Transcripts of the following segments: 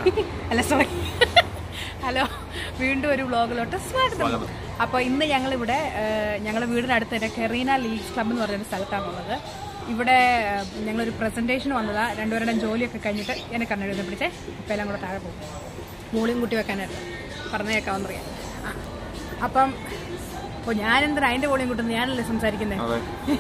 അല്ല sorry hello വീണ്ടും ഒരു വ്ളോഗിലോട്ട് സ്വാഗതം അപ്പോൾ ഇന്ന് ഞങ്ങളിവിടെ ഞങ്ങളുടെ വീടിനടുത്ത് തന്നെ കെറീന ലീഗ്സ് ക്ലബ് എന്ന് പറയുന്ന സ്ഥലത്താണുള്ളത് ഇവിടെ ഏഹ്, ഞങ്ങളൊരു പ്രസന്റേഷൻ വന്നതാ രണ്ടുപേരുടെ ജോലിയൊക്കെ കഴിഞ്ഞിട്ട് എന്നെ കണ്ണെഴുതി പിടിച്ചേ ഇപ്പം എല്ലാം കൂടെ താഴെ പോകും മൂളിയും കൂട്ടി വെക്കാനായിട്ട് പറഞ്ഞേക്കാമെന്ന് അറിയാം ആ. അപ്പം ഓ ഞാനെന്തിനാ അതിൻ്റെ വോളിയം കൂട്ടുന്നത് ഞാനല്ലേ സംസാരിക്കുന്നത് അതെ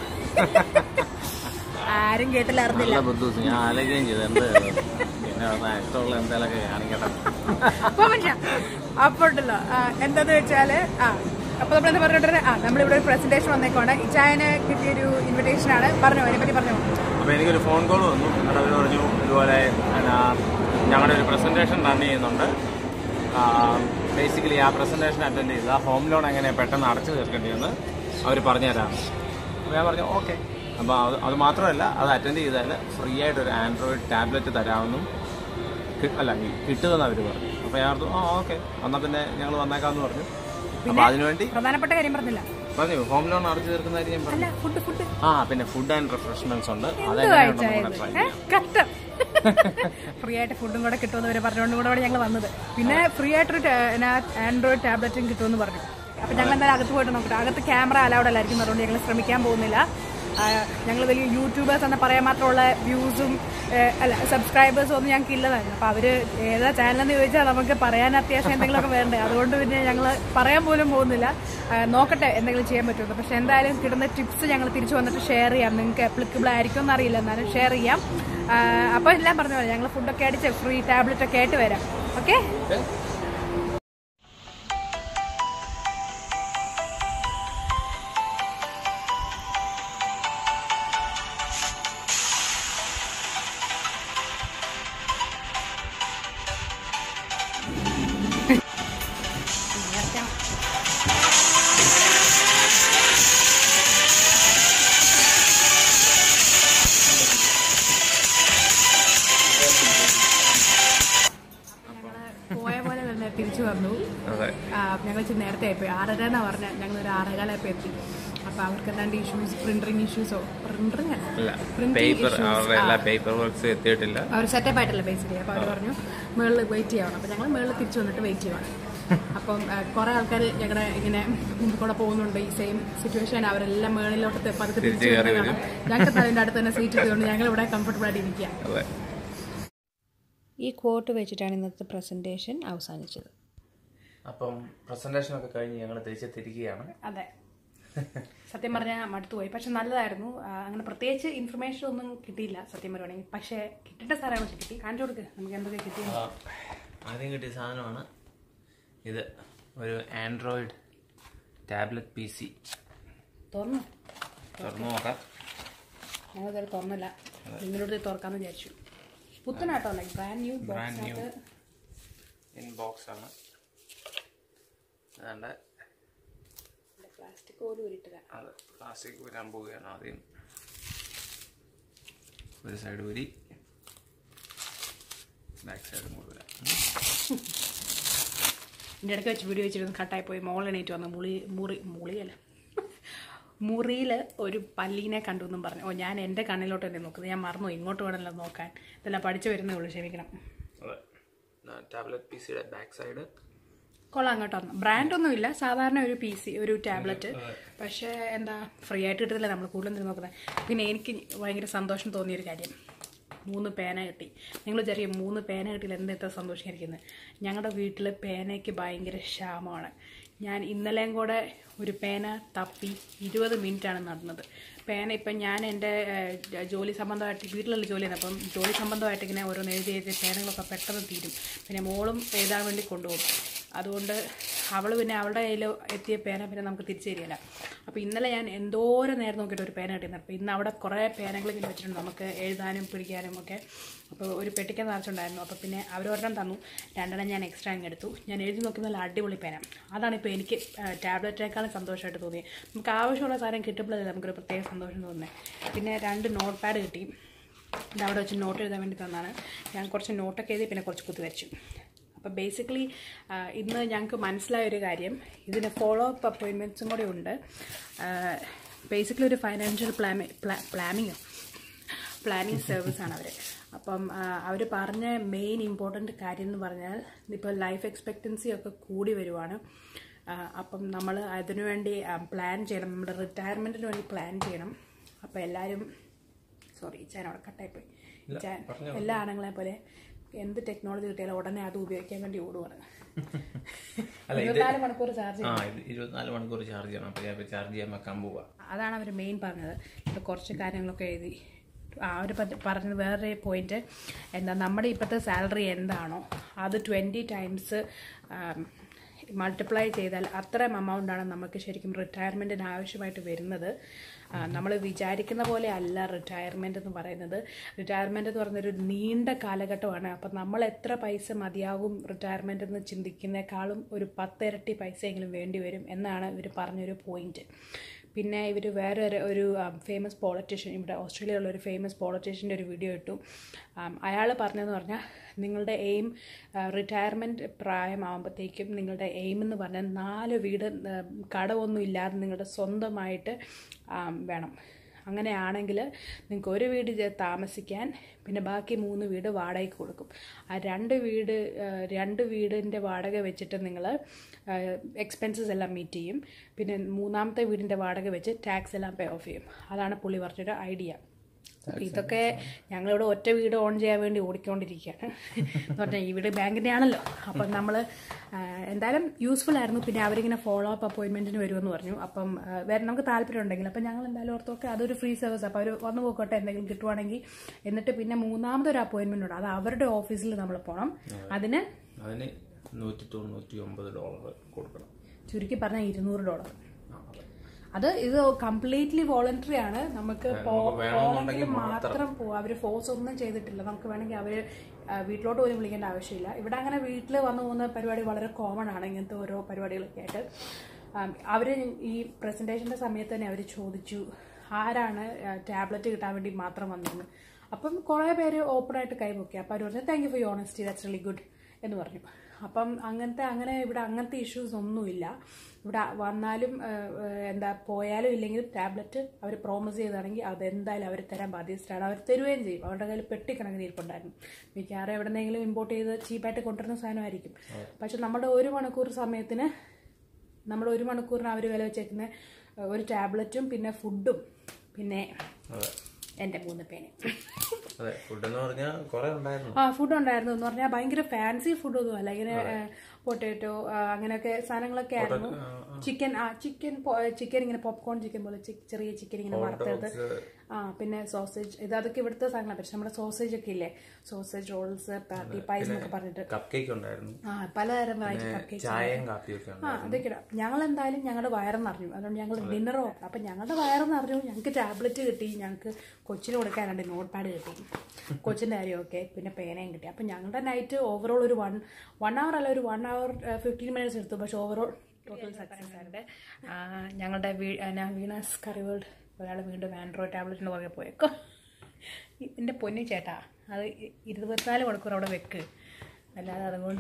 ആരും കേട്ടില്ല അറിഞ്ഞില്ല നല്ല ബുദ്ധിമുട്ട് ഞാൻ ആലോചിക്കുകയും ചെയ്തു എന്ത് പിന്നെ അത് ഇഷ്ടമുള്ള എന്തെങ്കിലുമൊക്കെ കാണിക്കട്ടെ അപ്പൊ മനുഷ്യ അപ്പൊ ഉണ്ടല്ലോ ആ, എന്താന്ന് വെച്ചാല് ആ അപ്പൊ നമ്മൾ എന്താ പറഞ്ഞിട്ട് ആ നമ്മളിവിടെ ഒരു പ്രസന്റേഷൻ വന്നേക്കാണ് ഇച്ചായന് കിട്ടിയൊരു ഇൻവിറ്റേഷൻ ആണ് പറഞ്ഞു അതിനെ പറ്റി പറഞ്ഞു അപ്പോൾ എനിക്കൊരു ഫോൺ കോൾ വന്നു എന്നിട്ട് അവർ പറഞ്ഞു ഇതുപോലെ എന്നാ, ഞങ്ങളുടെ ഒരു പ്രസൻറ്റേഷൻ റൺ ചെയ്യുന്നുണ്ട് ബേസിക്കലി ആ പ്രസൻറ്റേഷൻ അറ്റൻഡ് ചെയ്ത് ആ ഹോം ലോൺ എങ്ങനെ പെട്ടെന്ന് അടച്ചു തീർക്കേണ്ടതെന്ന് അവർ പറഞ്ഞുതരാം അപ്പോൾ ഞാൻ പറഞ്ഞു ഓക്കെ അപ്പോൾ അത് അത് മാത്രമല്ല അത് അറ്റൻഡ് ചെയ്താൽ ഫ്രീ ആയിട്ട് ഒരു ആൻഡ്രോയിഡ് ടാബ്ലറ്റ് തരാമെന്നും കി- അല്ല ഈ കിട്ടുമെന്ന് അവർ പറഞ്ഞു അപ്പോൾ ഞാൻ പറഞ്ഞു ആ ഓക്കെ എന്നാൽ പിന്നെ ഞങ്ങൾ വന്നേക്കാമെന്ന് പറഞ്ഞു അപ്പോൾ അതിനുവേണ്ടി പ്രധാനപ്പെട്ട കാര്യം പറഞ്ഞില്ല പറഞ്ഞു ഹോം ലോൺ അടച്ചു തീർക്കുന്ന കാര്യം ഞാൻ പറഞ്ഞു അല്ല ഫുഡ് ഫുഡ് ആ പിന്നെ ഫുഡ് ആൻഡ് റിഫ്രഷ്മെന്റ്സ് ഉണ്ട് എന്ത് അതെങ്ങനെയുണ്ടെന്ന് വായിച്ചായത് കൂടെ try ചെയ്യാം. കഷ്ടം ഫ്രീ ആയിട്ട് ഫുഡും കൂടെ കിട്ടുമെന്ന് വരെ പറഞ്ഞുകൊണ്ട് കൂടെ ഞങ്ങൾ വന്നത് പിന്നെ ഫ്രീ ആയിട്ടൊരു ആൻഡ്രോയിഡ് ടാബ്ലറ്റും കിട്ടുമെന്ന് പറഞ്ഞു അപ്പൊ ഞങ്ങൾ എന്തായാലും അകത്ത് പോയിട്ട് നോക്കട്ടെ അകത്ത് ക്യാമറ അലൗഡ് അല്ലായിരിക്കും അതുകൊണ്ട് ഞങ്ങൾ ശ്രമിക്കാൻ പോകുന്നില്ല ഞങ്ങൾ വലിയ യൂട്യൂബേഴ്സ് എന്ന് പറയാൻ മാത്രമുള്ള വ്യൂസും അല്ല സബ്സ്ക്രൈബേഴ്സും ഒന്നും ഞങ്ങൾക്ക് ഇല്ലതാണ് അപ്പോൾ അവർ ഏതാ ചാനലെന്ന് ചോദിച്ചാൽ നമുക്ക് പറയാൻ അത്യാവശ്യം എന്തെങ്കിലുമൊക്കെ വേണ്ടേ അതുകൊണ്ട് പിന്നെ ഞങ്ങൾ പറയാൻ പോലും പോകുന്നില്ല ആ, നോക്കട്ടെ എന്തെങ്കിലും ചെയ്യാൻ പറ്റുമോ പക്ഷെ എന്തായാലും കിട്ടുന്ന ടിപ്സ് ഞങ്ങൾ തിരിച്ചു വന്നിട്ട് ഷെയർ ചെയ്യാം നിങ്ങൾക്ക് അപ്ലിക്കബിൾ ആയിരിക്കും എന്നറിയില്ല എന്നാലും ഷെയർ ചെയ്യാം ആ, അപ്പോൾ എല്ലാം പറഞ്ഞ പോലെ ഞങ്ങൾ ഫുഡൊക്കെ അടിച്ച് ഫ്രീ ടാബ്ലറ്റ് ഒക്കെ ആയിട്ട് വരാം ഓക്കെ പോയ പോലെ തന്നെ തിരിച്ചു വന്നു അതെ ആ, ഞങ്ങൾ ഇച്ചിരി നേരത്തെ ആയിപ്പോയി ആറര എന്നാ പറഞ്ഞ ഞങ്ങൾ ഒരു ആറേകാലായപ്പോൾ എത്തി അപ്പൊ അവർക്ക് എന്താണ്ട് ഇഷ്യൂസ് പ്രിന്റിങ് ഇഷ്യൂസോ പ്രിന്റിങ് അല്ല അല്ല പ്രിന്റിങ് പേപ്പർ അവരുടെ എല്ലാ പേപ്പർ വർക്ക്സ് എത്തിയിട്ടില്ല അവർ സെറ്റപ്പ് ആയിട്ടല്ല ബേസിക്കലി അപ്പോൾ അവർ പറഞ്ഞു മേളിൽ വെയിറ്റ് ചെയ്യണം അപ്പോൾ ഞങ്ങൾ മേളിൽ തിരിച്ചു വന്നിട്ട് വെയിറ്റ് ചെയ്യണം അപ്പം കുറേ ആൾക്കാർ ഞങ്ങളുടെ ഇങ്ങനെ മുമ്പിൽ കൂടെ പോകുന്നുണ്ട് ഈ സെയിം സിറ്റുവേഷൻ അവരെല്ലാം മേളിലോട്ട് തെ- പതുക്കെ തിരിച്ചു തിരിച്ച് കയറി വരുന്നത് കാണാം. ഞങ്ങൾക്ക് അതിൻ്റെ അടുത്ത് തന്നെ സീറ്റ് ഇട്ടുകൊണ്ട് ഞങ്ങൾ ഇവിടെ കംഫർട്ടബിൾ ആയിട്ട് ഇരിക്കുക അതെ ഈ കോട്ട് വെച്ചിട്ടാണ് ഇന്നത്തെ പ്രസൻറ്റേഷൻ അവസാനിച്ചത് അപ്പം പ്രസന്റേഷൻ ഒക്കെ കഴിഞ്ഞ് ഞങ്ങൾ തിരിച്ചെത്തിരിക്കുകയാണ് അതെ സത്യം പറഞ്ഞാൽ മടുത്തു പോയി പക്ഷെ നല്ലതായിരുന്നു ആ, അങ്ങനെ പ്രത്യേകിച്ച് ഇൻഫർമേഷൻ ഒന്നും കിട്ടിയില്ല സത്യം പറയുവാണെങ്കിൽ പക്ഷേ കിട്ടേണ്ട സാധനങ്ങൾ കിട്ടി കാണിച്ചു കൊടുക്ക് നമുക്ക് എന്തൊക്കെ കിട്ടി ആ, ആദ്യം കിട്ടിയ സാധനമാണ് ഇത് ഒരു ആൻഡ്രോയിഡ് ടാബ്ലറ്റ് പി സി തുറന്നു തുറന്നു നോക്കാം ഞങ്ങൾ ഇതുവരെ തുറന്നില്ല നിങ്ങളോട് തുറക്കാമെന്ന് വിചാരിച്ചു പുത്തനാട്ടോ like brand new brand new ബോക്സിനകത്ത് ഇൻ ബോക്സ് ആണ് അതുകൊണ്ട് പ്ലാസ്റ്റിക് പോലും ഉരുട്ടില്ല അത് പ്ലാസ്റ്റിക് ഊരാൻ പോവുകയാണ് ആദ്യം ഒരു സൈഡ് ഊരി ബാക്ക് സൈഡ് മുഴുവൻ എൻ്റെ ഇടയ്ക്ക് വെച്ച് വീഡിയോ വെച്ചിരുന്നു കട്ടായി പോയി മോൾ എണീറ്റ് വന്നു മുളി മുറി മുളിയല്ല മുറിയിൽ ഒരു പല്ലീനെ കണ്ടു എന്നും പറഞ്ഞു ഓ ഞാൻ എൻ്റെ കണ്ണിലോട്ട് തന്നെ നോക്കുന്നത് ഞാൻ മറന്നു ഇങ്ങോട്ട് വേണമല്ലോ നോക്കാൻ ഇതെല്ലാം പഠിച്ചു വരുന്നേ ഉള്ളൂ ക്ഷമിക്കണം അതെ ടാബ്ലറ്റ് പി സിയുടെ ബാക്ക് സൈഡ് കൊള്ളാം കേട്ടോ ബ്രാൻഡൊന്നും ഇല്ല സാധാരണ ഒരു പി സി ഒരു ടാബ്ലറ്റ് പക്ഷേ എന്താ ഫ്രീ ആയിട്ട് കിട്ടുന്നില്ല നമ്മൾ കൂടുതലും തിരി നോക്കുന്നത് പിന്നെ എനിക്ക് ഭയങ്കര സന്തോഷം തോന്നിയൊരു കാര്യം മൂന്ന് പേന കിട്ടി നിങ്ങൾ വിചാരിക്കും മൂന്ന് പേന കിട്ടിയില്ല എന്തെത്ര സന്തോഷിച്ചിരിക്കുന്നത് ഞങ്ങളുടെ വീട്ടിൽ പേനയ്ക്ക് ഭയങ്കര ക്ഷാമമാണ് ഞാൻ ഇന്നലെയും കൂടെ ഒരു പേന തപ്പി ഇരുപത് മിനിറ്റാണ് നടന്നത് പേന ഇപ്പം ഞാൻ എൻ്റെ ഏഹ്, ജോലി സംബന്ധമായിട്ട് വീട്ടിലുള്ള ജോലിയാണ് അപ്പം ജോലി സംബന്ധമായിട്ട് ഇങ്ങനെ ഓരോന്ന് എഴുതി എഴുതി പേനകളൊക്കെ പെട്ടെന്ന് തീരും പിന്നെ മോളും എഴുതാൻ വേണ്ടി കൊണ്ടുപോകും അതുകൊണ്ട് അവൾ പിന്നെ അവളുടെ കയ്യിൽ എത്തിയ പേന പിന്നെ നമുക്ക് തിരിച്ചു തരികയില്ല അപ്പോൾ ഇന്നലെ ഞാൻ എന്തോരം നേരം നോക്കിയിട്ട് ഒരു പേന കിട്ടിയിരുന്നു അപ്പോൾ ഇന്ന് അവിടെ കുറേ പേനകൾ ഇങ്ങനെ വെച്ചിട്ടുണ്ട് നമുക്ക് എഴുതാനും പിടിക്കാനും ഒക്കെ അപ്പോൾ ഒരു പെട്ടിക്ക നിറച്ചുണ്ടായിരുന്നു അപ്പോൾ പിന്നെ അവരൊരെണ്ണം തന്നു രണ്ടെണ്ണം ഞാൻ എക്സ്ട്രാ അങ്ങ് എടുത്തു ഞാൻ എഴുതി നോക്കുന്ന നല്ല അടിപൊളി പേന അതാണ് ഇപ്പോൾ എനിക്ക് ടാബ്ലറ്റിനേക്കാളും സന്തോഷമായിട്ട് തോന്നിയത് നമുക്ക് ആവശ്യമുള്ള സാധനം കിട്ടുമ്പോഴല്ലേ നമുക്കൊരു പ്രത്യേക സന്തോഷം തോന്നുന്നത് പിന്നെ രണ്ട് നോട്ട് പാഡ് കിട്ടി ഇത് അവിടെ വെച്ച് നോട്ട് എഴുതാൻ വേണ്ടി തന്നാണ് ഞാൻ കുറച്ച് നോട്ടൊക്കെ എഴുതി പിന്നെ കുറച്ച് കുത്തി വരച്ചു അപ്പോൾ ബേസിക്കലി ഇന്ന് ഞങ്ങൾക്ക് മനസ്സിലായ ഒരു കാര്യം ഇതിന് ഫോളോ അപ്പ് അപ്പോയിൻമെൻറ്റ്സും കൂടെ ഉണ്ട് ബേസിക്കലി ഒരു ഫൈനാൻഷ്യൽ പ്ലാമി പ്ലാമിങ്ങോ പ്ലാനിങ് സർവീസ് ആണ് അവർ അപ്പം അവർ പറഞ്ഞ മെയിൻ ഇമ്പോർട്ടൻ്റ് കാര്യം എന്ന് പറഞ്ഞാൽ ഇപ്പോൾ ലൈഫ് എക്സ്പെക്റ്റൻസി ഒക്കെ കൂടി വരുവാണ് ആ, അപ്പം നമ്മൾ അതിനുവേണ്ടി പ്ലാൻ ചെയ്യണം നമ്മുടെ റിട്ടയർമെൻറ്റിന് വേണ്ടി പ്ലാൻ ചെയ്യണം അപ്പം എല്ലാവരും സോറി ചാൻ അവിടെ കട്ടായിപ്പോയി ചാൻ എല്ലാ ആണുങ്ങളെ പോലെ എന്ത് ടെക്നോളജി കിട്ടിയാലും ഉടനെ അത് ഉപയോഗിക്കാൻ വേണ്ടി ഓടുവാണ് അല്ല, ഇത് ഇരുപത്തിനാല് മണിക്കൂർ ചാർജ് ആ ഇത് ഇരുപത്തിനാല് മണിക്കൂർ ചാർജ് ചെയ്യണം അപ്പോൾ ഞാൻ ചാർജ് ചെയ്യാൻ വെക്കാൻ പോവാ അതാണ് അവർ മെയിൻ പറഞ്ഞത് ഇപ്പോൾ കുറച്ച് കാര്യങ്ങളൊക്കെ എഴുതി ആ അവർ പറഞ്ഞത് വേറെ പോയിന്റ് എന്താ നമ്മുടെ ഇപ്പോഴത്തെ സാലറി എന്താണോ അത് ട്വൻറ്റി ടൈംസ് മൾട്ടിപ്ലൈ ചെയ്താൽ അത്രയും എമൗണ്ടാണ് നമുക്ക് ശരിക്കും റിട്ടയർമെൻറ്റിന് ആവശ്യമായിട്ട് വരുന്നത് നമ്മൾ വിചാരിക്കുന്ന പോലെ അല്ല റിട്ടയർമെൻറ്റ് എന്ന് പറയുന്നത് റിട്ടയർമെൻറ്റ് എന്ന് പറയുന്നൊരു നീണ്ട കാലഘട്ടമാണ് അപ്പം നമ്മൾ എത്ര പൈസ മതിയാകും റിട്ടയർമെൻറ്റ് എന്ന് ചിന്തിക്കുന്നേക്കാളും ഒരു പത്തിരട്ടി പൈസയെങ്കിലും വേണ്ടി വരും എന്നാണ് ഇവർ പറഞ്ഞൊരു പോയിന്റ് പിന്നെ ഇവർ വേറെ ഒരു- ഒരു ഫേമസ് പോളിറ്റീഷ്യൻ ഇവിടെ ഓസ്ട്രേലിയയിലുള്ള ഒരു ഫേമസ് പോളിറ്റീഷ്യൻ്റെ ഒരു വീഡിയോ ഇട്ടു അയാൾ പറഞ്ഞതെന്ന് പറഞ്ഞാൽ നിങ്ങളുടെ എയിം റിട്ടയർമെൻറ്റ് പ്രായമാകുമ്പോഴത്തേക്കും നിങ്ങളുടെ എയിം എന്ന് പറഞ്ഞാൽ നാല് വീട് ആ, കടമൊന്നും ഇല്ലാതെ നിങ്ങളുടെ സ്വന്തമായിട്ട് ആ, വേണം അങ്ങനെയാണെങ്കിൽ നിങ്ങൾക്ക് ഒരു വീട് ചെ- താമസിക്കാൻ പിന്നെ ബാക്കി മൂന്ന് വീട് വാടകയ്ക്ക് കൊടുക്കും ആ രണ്ട് വീട് ആ, രണ്ട് വീടിൻ്റെ വാടക വെച്ചിട്ട് നിങ്ങൾ എക്സ്പെൻസസ് എല്ലാം മീറ്റ് ചെയ്യും പിന്നെ മൂന്നാമത്തെ വീടിൻ്റെ വാടക വെച്ച് ടാക്സ് എല്ലാം പേ ഓഫ് ചെയ്യും അതാണ് പുള്ളി പറഞ്ഞൊരു ഐഡിയ അപ്പോൾ ഇതൊക്കെ ഞങ്ങളിവിടെ ഒറ്റ വീട് ഓൺ ചെയ്യാൻ വേണ്ടി ഓടിക്കൊണ്ടിരിക്കുകയാണ് എന്ന് പറഞ്ഞാൽ ഈ വീട് ബാങ്കിൻ്റെ ആണല്ലോ അപ്പം നമ്മൾ എന്തായാലും യൂസ്ഫുൾ ആയിരുന്നു പിന്നെ അവരിങ്ങനെ ഫോളോ അപ്പ് അപ്പോയിൻമെൻറ്റിന് വരുമെന്ന് പറഞ്ഞു അപ്പം ആ, വേറെ നമുക്ക് താല്പര്യം ഉണ്ടെങ്കിൽ അപ്പം ഞങ്ങൾ എന്തായാലും ഓർത്തൊക്കെ അതൊരു ഫ്രീ സർവീസ് അപ്പോൾ അവർ വന്നു പോക്കോട്ടെ എന്തെങ്കിലും കിട്ടുവാണെങ്കിൽ എന്നിട്ട് പിന്നെ മൂന്നാമതൊരു അപ്പോയിൻമെൻ്റ് ഉണ്ട് അത് അവരുടെ ഓഫീസിൽ നമ്മൾ പോകണം അതിന് അതിന് നൂറ്റി തൊണ്ണൂറ്റി ഒമ്പത് ഡോളർ കൊടുക്കണം ചുരുക്കി പറഞ്ഞാൽ ഇരുന്നൂറ് ഡോളർ ആ, അതെ. അത് ഇത് കംപ്ലീറ്റ്ലി വോളണ്ടറി ആണ് നമുക്ക് നമുക്ക് വേണമെന്നുണ്ടെങ്കിൽ മാത്രം പോവാം അവര് ഫോഴ്സ് ഒന്നും ചെയ്തിട്ടില്ല നമുക്ക് വേണമെങ്കിൽ അവര് ആ, വീട്ടിലോട്ട് പോലും വിളിക്കേണ്ട ആവശ്യമില്ല ഇവിടെ അങ്ങനെ വീട്ടിൽ വന്നു പോകുന്ന പരിപാടി വളരെ കോമൺ ആണ് ഇങ്ങനത്തെ ഓരോ പരിപാടികളൊക്കെ ആയിട്ട് ആം, അവര് ഈ പ്രസന്റേഷന്റെ സമയത്ത് തന്നെ അവർ ചോദിച്ചു ആരാണ് ടാബ്ലറ്റ് കിട്ടാൻ വേണ്ടി മാത്രം വന്നതെന്ന് അപ്പം കുറേ പേര് ഓപ്പൺ ആയിട്ട് കൈപൊക്കി അപ്പം അവർ പറഞ്ഞു thank you for you honesty that's really good എന്ന് പറഞ്ഞു അപ്പം അങ്ങനത്തെ അങ്ങനെ ഇവിടെ അങ്ങനത്തെ ഇഷ്യൂസ് ഒന്നുമില്ല ഇവിടെ വന്നാലും ആ, ആ, എന്താ പോയാലും ഇല്ലെങ്കിൽ ടാബ്ലറ്റ് അവർ പ്രോമിസ് ചെയ്താണെങ്കിൽ അതെന്തായാലും അവർ തരാൻ ബാധ്യസ്ഥരാണ് അവർ തരുകയും ചെയ്യും അവരുടെ കയ്യിൽ പെട്ടിക്കണക്കിന് ഇരിപ്പുണ്ടായിരുന്നു മിക്കവാറും എവിടെന്നെങ്കിലും ഇമ്പോർട്ട് ചെയ്ത് ചീപ്പായിട്ട് കൊണ്ടുവരുന്ന സാധനമായിരിക്കും പക്ഷെ നമ്മുടെ ഒരു മണിക്കൂർ സമയത്തിന് നമ്മൾ ഒരു മണിക്കൂറിന് അവർ വില വെച്ചേക്കുന്ന ആ, ഒരു ടാബ്ലറ്റും പിന്നെ ഫുഡും പിന്നെ അതെ എൻ്റെ മൂന്ന് പേന് അതെ ഫുഡ് എന്ന് പറഞ്ഞാൽ കുറെ ഉണ്ടായിരുന്നു ആ ഫുഡ് ഉണ്ടായിരുന്നു എന്ന് പറഞ്ഞാൽ ഭയങ്കര ഫാൻസി ഫുഡൊന്നും അല്ല ഇങ്ങനെ പൊട്ടേറ്റോ അങ്ങനെയൊക്കെ സാധനങ്ങളൊക്കെ ആയിരുന്നു ചിക്കൻ ആ ചിക്കൻ ചിക്കൻ ഇങ്ങനെ പോപ്കോൺ ചിക്കൻ പോലെ ചി- ചെറിയ ചിക്കൻ ഇങ്ങനെ വറുത്തത് ആ പിന്നെ സോസേജ് ഇത് അതൊക്കെ ഇവിടുത്തെ സാധനങ്ങളാണ് പക്ഷെ നമ്മുടെ സോസേജ് ഒക്കെ ഇല്ലേ സോസേജ് റോൾസ് പാർട്ടി പൈസ് എന്നൊക്കെ പറഞ്ഞിട്ട് കപ്പ് കേക്ക് ഉണ്ടായിരുന്നു ആ പലതരം വെറൈറ്റി കപ്പ് കേക്ക് ചായയും കാപ്പിയും ഒക്കെ ആ അതൊക്കെ ഇടാം ഞങ്ങൾ എന്തായാലും ഞങ്ങളുടെ വയറ് നിറഞ്ഞു അതുകൊണ്ട് ഞങ്ങൾ ഡിന്നറോ അപ്പം ഞങ്ങളുടെ വയറ് നിറഞ്ഞു ഞങ്ങൾക്ക് ടാബ്ലറ്റ് കിട്ടി ഞങ്ങൾക്ക് കൊച്ചിന് കൊടുക്കാനുണ്ട് നോട്ട് പാഡ് കിട്ടി കൊച്ചിൻ്റെ കാര്യമൊക്കെ പിന്നെ പേനയും കിട്ടി അപ്പം ഞങ്ങളുടെ നൈറ്റ് ഓവറോൾ ഒരു വൺ വൺ അവർ അല്ല ഒരു വൺ അവർ ഫിഫ്റ്റീൻ മിനിറ്റ്സ് എടുത്തു പക്ഷെ ഓവറോൾ ടോട്ടൽ സക്സസ് ആയിട്ട് ആ, ഞങ്ങളുടെ വീ- ആ, ഞാൻ വീണാസ് കറി വേൾഡ് ഒരാൾ വീണ്ടും ആൻഡ്രോയിഡ് ടാബ്ലറ്റിന് പുറകെ പോയേക്കോ എൻ്റെ പൊന്നു ചേട്ടാ അത് ഇ- ഇരുപത്തിനാല് മണിക്കൂർ അവിടെ വെക്ക് അല്ലാതെ അതുകൊണ്ട്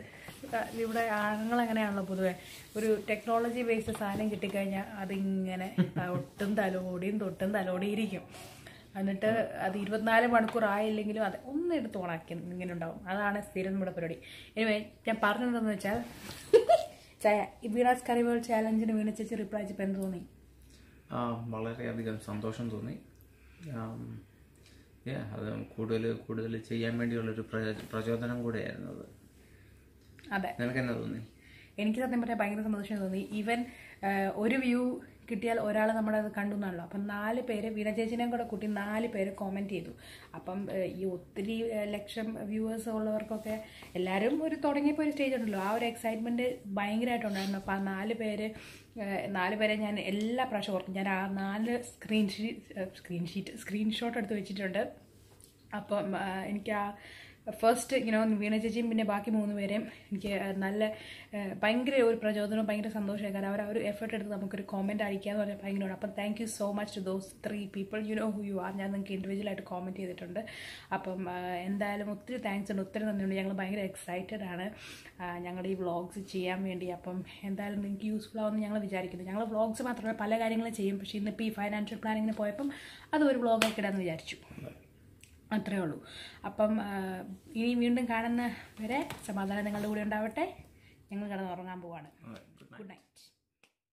ഇവിടെ ആണുങ്ങൾ അങ്ങനെയാണല്ലോ പൊതുവെ ഒരു ടെക്നോളജി ബേസ്ഡ് സാധനം കിട്ടിക്കഴിഞ്ഞാൽ അതിങ്ങനെ തൊട്ടും തലോടിയും തൊട്ടും തലോടിയിരിക്കും എന്നിട്ട് അത് ഇരുപത്തിനാല് മണിക്കൂർ ആയില്ലെങ്കിലും അത് ഒന്ന് എടുത്ത് ഓണാക്കി ഇങ്ങനെ ഉണ്ടാവും അതാണ് സ്ഥിരം നമ്മുടെ പരിപാടി എനിവേ ഞാൻ പറഞ്ഞതെന്ന് വെച്ചാൽ ചായ ഈ വീണാസ് കറി വേൾഡ് ചാലഞ്ചിന് വീണ ചേച്ചി റിപ്ലൈ ചെയ്തപ്പോൾ എന്ത് തോന്നി ആ, വളരെയധികം സന്തോഷം തോന്നി ആം, yeah, അത് കൂടുതൽ കൂടുതൽ ചെയ്യാൻ വേണ്ടിയുള്ളൊരു പ്രചോ- പ്രചോദനം കൂടെയായിരുന്നു അത് അതെ നിനക്ക് എന്നാ തോന്നി എനിക്ക് സത്യം പറയാൻ ഭയങ്കര സന്തോഷം തോന്നി ഈവൻ ഒരു വ്യൂ കിട്ടിയാൽ ഒരാൾ നമ്മുടെ അത് കണ്ടു എന്നാണല്ലോ അപ്പം നാല് പേര് വീണ ചേച്ചിനെയും കൂടെ കൂട്ടി നാല് പേര് കോമെന്റ് ചെയ്തു അപ്പം ഏഹ്, ഈ ഒത്തിരി ഏഹ്, ലക്ഷം വ്യൂവേഴ്സ് ഉള്ളവർക്കൊക്കെ എല്ലാവരും ഒരു തുടങ്ങിയപ്പോൾ ഒരു സ്റ്റേജ് ഉണ്ടല്ലോ ആ ഒരു എക്സൈറ്റ്മെന്റ് ഭയങ്കരമായിട്ടുണ്ടായിരുന്നു അപ്പം ആ നാല് പേര് ഏഹ്, നാല് പേരെ ഞാൻ എല്ലാ പ്രാവശ്യം ഓർക്കും ഞാൻ ആ നാല് സ്ക്രീൻഷീറ്റ് സ്ക്രീൻഷീറ്റ് സ്ക്രീൻഷോട്ട് എടുത്ത് വെച്ചിട്ടുണ്ട് അപ്പം ആ, എനിക്ക് ആ ഫസ്റ്റ് ഇങ്ങനെ വീണ ചേച്ചിയും പിന്നെ ബാക്കി മൂന്ന് പേരെയും എനിക്ക് നല്ല ആ, ഭയങ്കര ഒരു പ്രചോദനവും ഭയങ്കര സന്തോഷമായി കാരണം അവർ ആ ഒരു എഫേർട്ട് എടുത്ത് നമുക്കൊരു കോമെന്റ് അടിക്കുക എന്ന് പറഞ്ഞാൽ ഭയങ്കര അപ്പം thank you so much to those three people you know who you are ഞാൻ നിങ്ങൾക്ക് ഇൻഡിവിജ്വൽ ആയിട്ട് കോമെന്റ് ചെയ്തിട്ടുണ്ട് അപ്പം ആ, എന്തായാലും ഒത്തിരി താങ്ക്സ് ഉണ്ട് ഒത്തിരി നന്ദിയുണ്ട് ഞങ്ങൾ ഭയങ്കര എക്സൈറ്റഡ് ആണ് ആ, ഞങ്ങളുടെ ഈ വ്ളോഗ്സ് ചെയ്യാൻ വേണ്ടി അപ്പം എന്തായാലും നിങ്ങൾക്ക് യൂസ്ഫുൾ ആവുമെന്ന് ഞങ്ങൾ വിചാരിക്കുന്നു ഞങ്ങൾ വ്ളോഗ്സ് മാത്രമല്ല പല കാര്യങ്ങളും ചെയ്യും പക്ഷേ ഇന്നിപ്പോൾ ഈ ഫൈനാൻഷ്യൽ പ്ലാനിങ്ങിന് പോയപ്പം അത് ഒരു വ്ളോഗാക്കി ഇടാമെന്ന് വിചാരിച്ചു അത്രേ ഉള്ളൂ അപ്പം ആ, ഇനി വീണ്ടും കാണുന്ന വരെ സമാധാനം നിങ്ങളുടെ കൂടെ ഉണ്ടാവട്ടെ ഞങ്ങൾ കിടന്ന് ഉറങ്ങാൻ പോവാണ് ഗുഡ് നൈറ്റ് ഗുഡ് നൈറ്റ്